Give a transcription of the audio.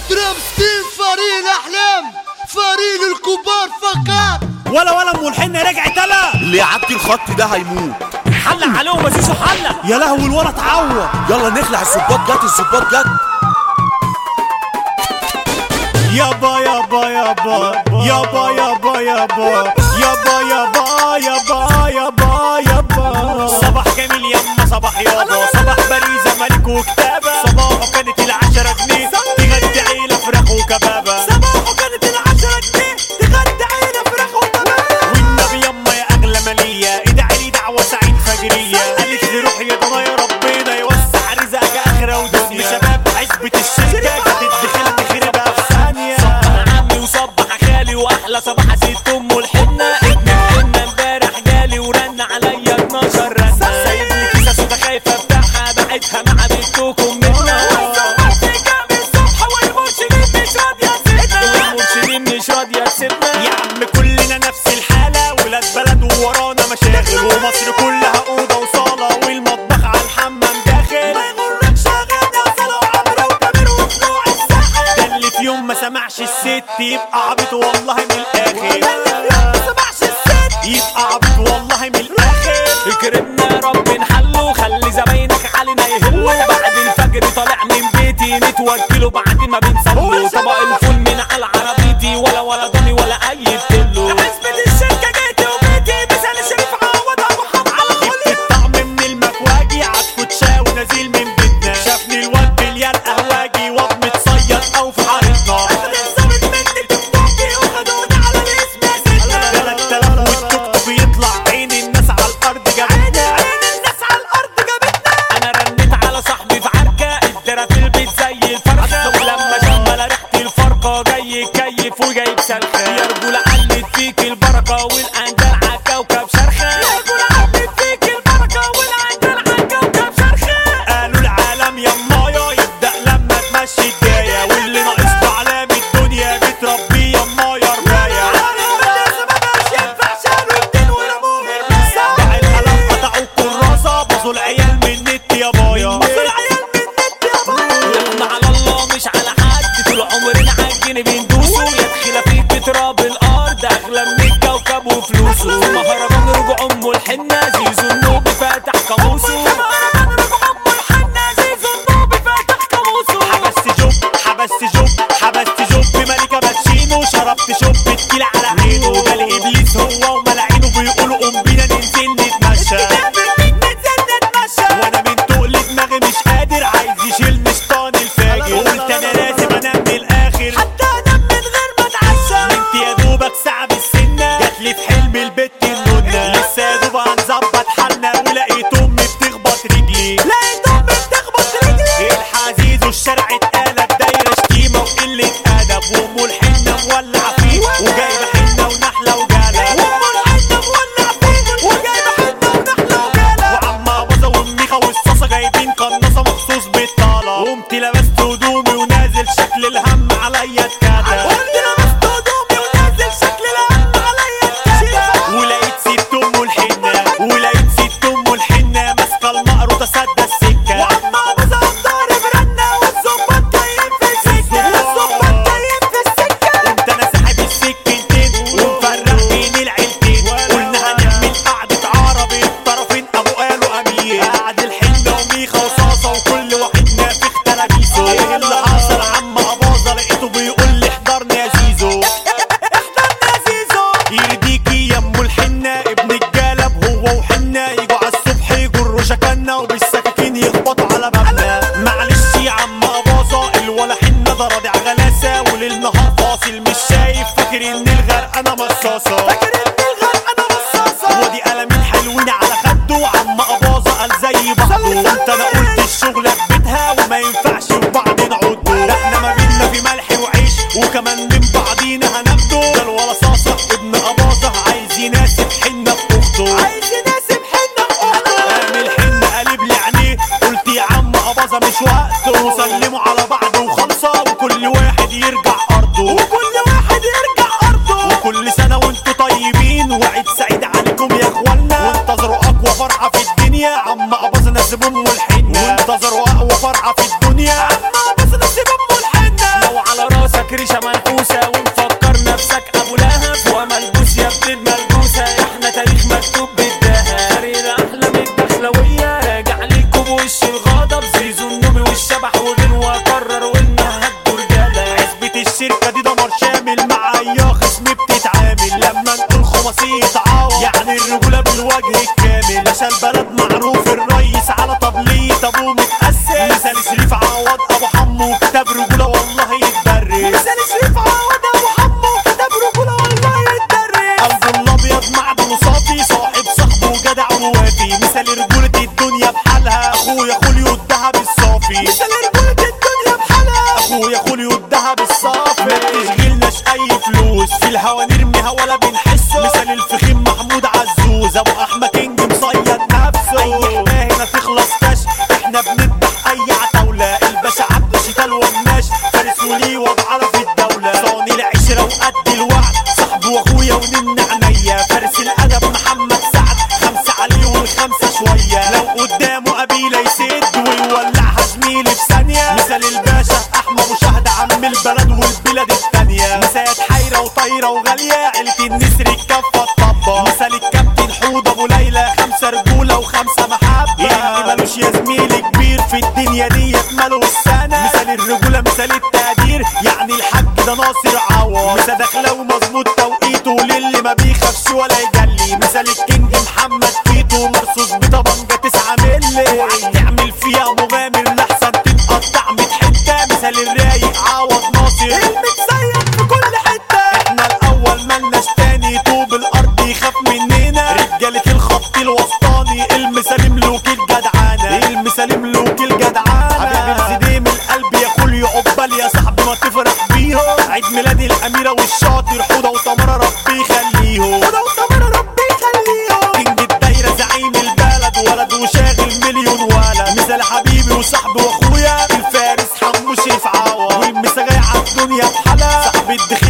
رمستين فريق الاحلام فريق الكبار فقط ولا ولا ام الحنه رجعت الا اللي يعدي الخط ده هيموت حلق عليهم مزيزو حلق يا لهوي الولا اتعور يلا نخلع الظباط جت الظباط جت يابا يابا يابا يابا يابا يابا يابا يابا يابا يابا يابا صباح جميل يما صباح يابا صباح باريزة ملك وكتابة صباحه كانت العشرة جنيه تغدي عيلة فراخ وكبابة صباحه كانت العشرة جنيه تغدي عيلة فراخ وكبابة والنبي يما يا أغلى مالية ادعي لي دعوة سعيد فجرية قالت لي روح يا ضنا يا ربنا يوسع رزقك آخرة ودنيا شباب عزبة الشركة هتدخل تخربها في ثانية صبح عمي وصبح خالي واحلى صباح ست ام الحنه ابن الحنه امبارح جالي ورن عليا 12 رنه سايب لي كيسه سودا خايفه افتحها بعتها مع بنتكم منها والمرشدين مش راضيه تسيبنا يا عم كلنا نفس الحاله ولاد بلد وورانا مشاغل ومصر كلها اوضه وصاله والمطبخ على الحمام داخل ما يغركش اغاني اصاله وعمرو وتامر وطلوع الساحل ده اللي في يوم ما سمعش الست يبقى عبيط والله من الاخر يبقى عبيط والله من الاخر اكرمنا يا رب نحله خلي زباينك علينا يهلوا بعد الفجر طالع من بيتي نتوكلوا بعد ما بنصلوا طبق الفول من على عربيتي ولا ولا ضني ولا اي بتلو عزبة الشركة جيتي وبيتي مثال شريف عوض ابو حمد على جبت الطعم من المكواجي عالكوتشا ونازل من بيتنا شافني الواد باليال قهواجي واد متصيد او في حارتنا تلات تلاف والتوك توك يطلع عين الناس على الارض جابتنا عين الناس على الارض جابتنا انا رنيت على صاحبي في عركه ادرى في البيت زي الفرخه ولما شمل ريحه الفرقه جاي يكيف وجايب سلخه يا رجوله علت فيك البركه والانجال على كوكب شرخه يا رجوله علت فيك البركه والانجال على كوكب شرخه قالوا العالم يا مايا يبدا لما تمشي الدايه واللي ناقص له علام الدنيا بتربيه يا مايا ربايه باع القلم قطعوا الكراسة بصوا العيال من النت يا بايا احنا على الله مش على حد طول عمرنا عالجن بندوسه يدخل في تراب الارض اغلى من الكوكب وفلوسه مهرجان رجوع ام الحنه زيزو النوبي فاتح قاموسه حبست جوب حبست جوب حبست جوب ملكة باتشينو شربت شوب تقيل على عينه ده الابليس هو وملاعينه بيقولوا قوم بينا ننزل نتمشى وانا من تقل دماغي مش قادر عايز يشيلني شيطان الفاجر قلت انا لازم انام من الاخر حتى انام من غير ما اتعشى انت يا دوبك ساعة بالسنة جات لي في حلم البت النونة لسه يا دوب هنظبط حالنا ولقيت امي بتخبط رجلي لقيت امي بتخبط رجلي الحزيز والشارع اتقلب دايرة شتيمة وقلة ادب وام الحنة مولعة فيه وجايبة حنة ونحلة وجالة وام الحنة مولعة فيه وجايبة حنة ونحلة وجالة وعما باظة والميخة والصاصة جايبين قناصة مخصوص بالطالة قمت لبست هدومي ونازل شكل الهم عليا اتكاتب قمت لبست هدومي ونازل شكل الهم عليا اتكاتب ولقيت ست ام الحنة ولقيت ست ام الحنة ماسكة المقروطة سادة السكة وعما باظة ضارب رنة والظباط جايين في السكة الظباط جايين في السكة قمت انا ساحب السكينتين ومفرق بين العيلتين قلنا هنعمل قعدة عربي الطرفين ابو قالوا امير قعد الحنة وميخة وصاصة وكل واحد نافخ تلابيسه ايه اللي حصل عم اباظة لقيته بيقول لي يا خولي والدهب الصافي ما بتشغلناش اي فلوس في الهوا نرميها ولا بنحسه مثال الفخيم محمود عزوز ابو احمد كينج مصيد نفسه اي حماه هنا تخلص كاش احنا بنذبح اي عتاولة الباشا عبد شتال وماش فارس وليه وضعنا في الدولة صاني العشرة وقد الوعد صاحبي واخويا ونن عينيا فارس الادب محمد سعد خمسة عليه والخمسة شوية لو قدامه قبيلة يسد ويولعها زميلي في ثانية مثال الباشا احمى مشاهدة عم البلد والبلاد التانية مسات حيرة وطايرة وغالية عيلة النسر الكفة الطبة مثال الكابتن حوض ابو ليلى خمسة رجولة وخمسة محبة اللي ملوش يا زميلي كبير في الدنيا ديت ماله السنة مثال الرجولة مثال التقدير يعني الحاج ده ناصر عوض مثال داخله ومظبوط توقيته للي ما بيخافش ولا يجلي مثال الكينج محمد تيتو مرصوص بطبنجة تسعة ملي اوعى تعمل فيها مغامر لحسن تتقطع من حتة مثال الرايق عوض ناصر المتسيد في كل حتة احنا الاول ملناش تاني طوب الارض يخاف مننا رجالة الخط الوسطاني المثال ملوك الجدعانة المثال ملوك الجدعانة حبيب الزديم القلب يا خولي عقبال يا صاحبي ما تفرح بيهم عيد ميلاد الاميرة والشاطر حوضة وتمرة ربي يخليهم حوضة وتمرة ربي يخليهم كينج الدايرة زعيم البلد ولد وشاغل مليون ولد مثال حبيبي وصاحبي واخويا الفارس حمو شريف عوض والمسا جاي عالدنيا بحلا صاحب الدخيل